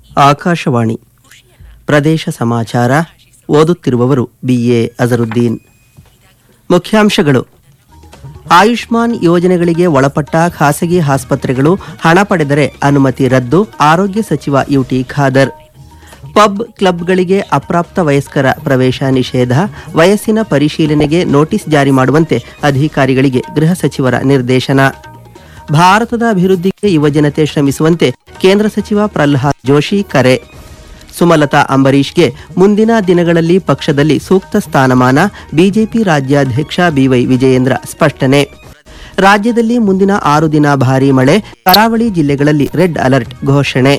ಆಕಾಶವಾಣಿ ಪ್ರದೇಶ ಸಮಾಚಾರ ಓದುತ್ತಿರುವವರು ಬಿಎ ಅಜರುದ್ದೀನ್ ಮುಖ್ಯಾಂಶಗಳು ಆಯುಷ್ಮಾನ್ ಯೋಜನೆಗಳಿಗೆ ಒಳಪಟ್ಟ ಖಾಸಗಿ ಆಸ್ಪತ್ರೆಗಳು ಹಣ ಪಡೆದರೆ ಅನುಮತಿ ರದ್ದು ಆರೋಗ್ಯ ಸಚಿವ ಯುಟಿ ಖಾದರ್ ಪಬ್ ಕ್ಲಬ್ಗಳಿಗೆ ಅಪ್ರಾಪ್ತ ವಯಸ್ಕರ ಪ್ರವೇಶ ನಿಷೇಧ ವಯಸ್ಸಿನ ಪರಿಶೀಲನೆಗೆ ನೋಟಿಸ್ ಜಾರಿ ಮಾಡುವಂತೆ ಅಧಿಕಾರಿಗಳಿಗೆ ಗೃಹ ಸಚಿವರ ನಿರ್ದೇಶನ ಭಾರತದ ಅಭಿವೃದ್ಧಿಗೆ ಯುವಜನತೆ ಶ್ರಮಿಸುವಂತೆ ಕೇಂದ್ರ ಸಚಿವ ಪ್ರಹ್ಲಾದ್ ಜೋಶಿ ಕರೆ ಸುಮಲತಾ ಅಂಬರೀಷ್ಗೆ ಮುಂದಿನ ದಿನಗಳಲ್ಲಿ ಪಕ್ಷದಲ್ಲಿ ಸೂಕ್ತ ಸ್ಥಾನಮಾನ ಬಿಜೆಪಿ ರಾಜ್ಯಾಧ್ಯಕ್ಷ ಬಿವೈ ವಿಜಯೇಂದ್ರ ಸ್ಪಷ್ಟನೆ ರಾಜ್ಯದಲ್ಲಿ ಮುಂದಿನ ಆರು ದಿನ ಭಾರೀ ಮಳೆ ಕರಾವಳಿ ಜಿಲ್ಲೆಗಳಲ್ಲಿ ರೆಡ್ ಅಲರ್ಟ್ ಘೋಷಣೆ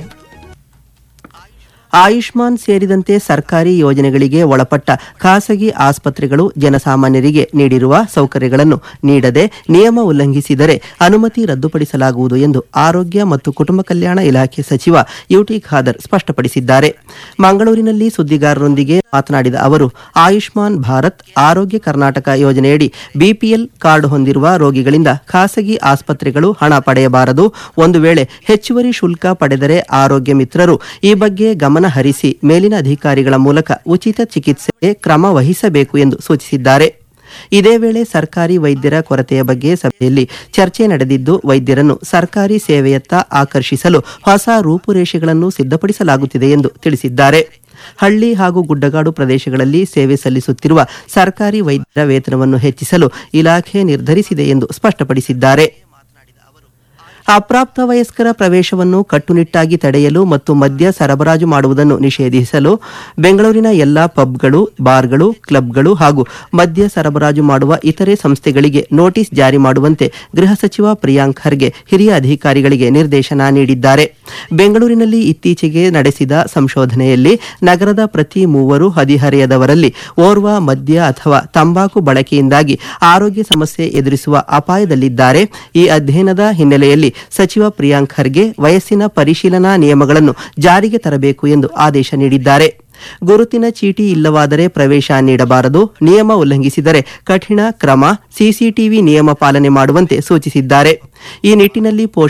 ಆಯುಷ್ಮಾನ್ ಸೇರಿದಂತೆ ಸರ್ಕಾರಿ ಯೋಜನೆಗಳಿಗೆ ಒಳಪಟ್ಟ ಖಾಸಗಿ ಆಸ್ಪತ್ರೆಗಳು ಜನಸಾಮಾನ್ಯರಿಗೆ ನೀಡಿರುವ ಸೌಕರ್ಯಗಳನ್ನು ನೀಡದೆ ನಿಯಮ ಉಲ್ಲಂಘಿಸಿದರೆ ಅನುಮತಿ ರದ್ದುಪಡಿಸಲಾಗುವುದು ಎಂದು ಆರೋಗ್ಯ ಮತ್ತು ಕುಟುಂಬ ಕಲ್ಯಾಣ ಇಲಾಖೆ ಸಚಿವ ಯುಟಿ ಖಾದರ್ ಸ್ಪಷ್ಟಪಡಿಸಿದ್ದಾರೆ ಮಂಗಳೂರಿನಲ್ಲಿ ಸುದ್ದಿಗಾರರೊಂದಿಗೆ ಮಾತನಾಡಿದ ಅವರು ಆಯುಷ್ಮಾನ್ ಭಾರತ್ ಆರೋಗ್ಯ ಕರ್ನಾಟಕ ಯೋಜನೆಯಡಿ ಬಿಪಿಎಲ್ ಕಾರ್ಡ್ ಹೊಂದಿರುವ ರೋಗಿಗಳಿಂದ ಖಾಸಗಿ ಆಸ್ಪತ್ರೆಗಳು ಹಣ ಪಡೆಯಬಾರದು ಒಂದು ವೇಳೆ ಹೆಚ್ಚುವರಿ ಶುಲ್ಕ ಪಡೆದರೆ ಆರೋಗ್ಯ ಮಿತ್ರರು ಈ ಬಗ್ಗೆ ಗಮನ ಹರಿಸಿ ಮೇಲಿನ ಅಧಿಕಾರಿಗಳ ಮೂಲಕ ಉಚಿತ ಚಿಕಿತ್ಸೆಗೆ ಕ್ರಮ ವಹಿಸಬೇಕು ಎಂದು ಸೂಚಿಸಿದ್ದಾರೆ ಇದೇ ವೇಳೆ ಸರ್ಕಾರಿ ವೈದ್ಯರ ಕೊರತೆಯ ಬಗ್ಗೆ ಸಭೆಯಲ್ಲಿ ಚರ್ಚೆ ನಡೆದಿದ್ದು ವೈದ್ಯರನ್ನು ಸರ್ಕಾರಿ ಸೇವೆಯತ್ತ ಆಕರ್ಷಿಸಲು ಹೊಸ ರೂಪುರೇಷೆಗಳನ್ನು ಸಿದ್ಧಪಡಿಸಲಾಗುತ್ತಿದೆ ಎಂದು ತಿಳಿಸಿದ್ದಾರೆ ಹಳ್ಳಿ ಹಾಗೂ ಗುಡ್ಡಗಾಡು ಪ್ರದೇಶಗಳಲ್ಲಿ ಸೇವೆ ಸಲ್ಲಿಸುತ್ತಿರುವ ಸರ್ಕಾರಿ ವೈದ್ಯರ ವೇತನವನ್ನು ಹೆಚ್ಚಿಸಲು ಇಲಾಖೆ ನಿರ್ಧರಿಸಿದೆ ಎಂದು ಸ್ಪಷ್ಟಪಡಿಸಿದ್ದಾರೆ ಅಪ್ರಾಪ್ತ ವಯಸ್ಕರ ಪ್ರವೇಶವನ್ನು ಕಟ್ಟುನಿಟ್ಟಾಗಿ ತಡೆಯಲು ಮತ್ತು ಮದ್ಯ ಸರಬರಾಜು ಮಾಡುವುದನ್ನು ನಿಷೇಧಿಸಲು ಬೆಂಗಳೂರಿನ ಎಲ್ಲಾ ಪಬ್ಗಳು ಬಾರ್ಗಳು ಕ್ಲಬ್ಗಳು ಹಾಗೂ ಮದ್ಯ ಸರಬರಾಜು ಮಾಡುವ ಇತರೆ ಸಂಸ್ಥೆಗಳಿಗೆ ನೋಟಿಸ್ ಜಾರಿ ಮಾಡುವಂತೆ ಗೃಹ ಸಚಿವ ಪ್ರಿಯಾಂಕ್ ಖರ್ಗೆ ಹಿರಿಯ ಅಧಿಕಾರಿಗಳಿಗೆ ನಿರ್ದೇಶನ ನೀಡಿದ್ದಾರೆ ಬೆಂಗಳೂರಿನಲ್ಲಿ ಇತ್ತೀಚೆಗೆ ನಡೆಸಿದ ಸಂಶೋಧನೆಯಲ್ಲಿ ನಗರದ ಪ್ರತಿ ಮೂವರು ಹದಿಹರೆಯದವರಲ್ಲಿ ಓರ್ವ ಮದ್ಯ ಅಥವಾ ತಂಬಾಕು ಬಳಕೆಯಿಂದಾಗಿ ಆರೋಗ್ಯ ಸಮಸ್ಯೆ ಎದುರಿಸುವ ಅಪಾಯದಲ್ಲಿದ್ದಾರೆ ಈ ಅಧ್ಯಯನದ ಹಿನ್ನೆಲೆಯಲ್ಲಿ ಸಚಿವ ಪ್ರಿಯಾಂಕ್ ಖರ್ಗೆ ವಯಸ್ಸಿನ ಪರಿಶೀಲನಾ ನಿಯಮಗಳನ್ನು ಜಾರಿಗೆ ತರಬೇಕು ಎಂದು ಆದೇಶ ನೀಡಿದ್ದಾರೆ ಗುರುತಿನ ಚೀಟಿ ಇಲ್ಲವಾದರೆ ಪ್ರವೇಶ ನೀಡಬಾರದು ನಿಯಮ ಉಲ್ಲಂಘಿಸಿದರೆ ಕಠಿಣ ಕ್ರಮ ಸಿಸಿಟಿವಿ ನಿಯಮ ಪಾಲನೆ ಮಾಡುವಂತೆ ಸೂಚಿಸಿದ್ದಾರೆ ಈ ನಿಟ್ಟಿನಲ್ಲಿ ಪೋಷ